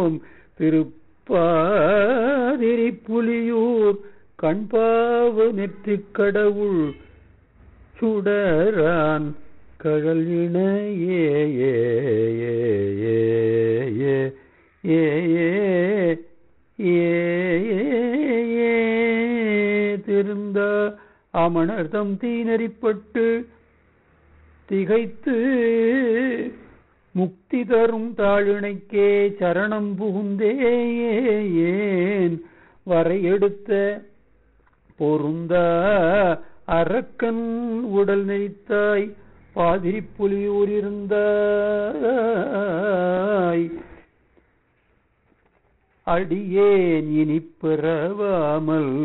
திருந்தோம் திருப்பாதிரி புலியூர் கண்பாவ நெற்றிக் கடவுள் சுடரான் கழல் இணையே ஏ ஏ ஏ ஏ ஏ ஏ ஏ திருந்த அமணர்தம் தீநெறிப்பட்டு திகைத்து முக்தி தரும் தாழிணைக்கே சரணம் புகுந்தே ஏன் வரை எடுத்த பொருந்த அரக்கன் உடல் நெறித்தாய் பாதிரி புலியூர் இருந்தாய் அடியேன் இனி பிறவாமல்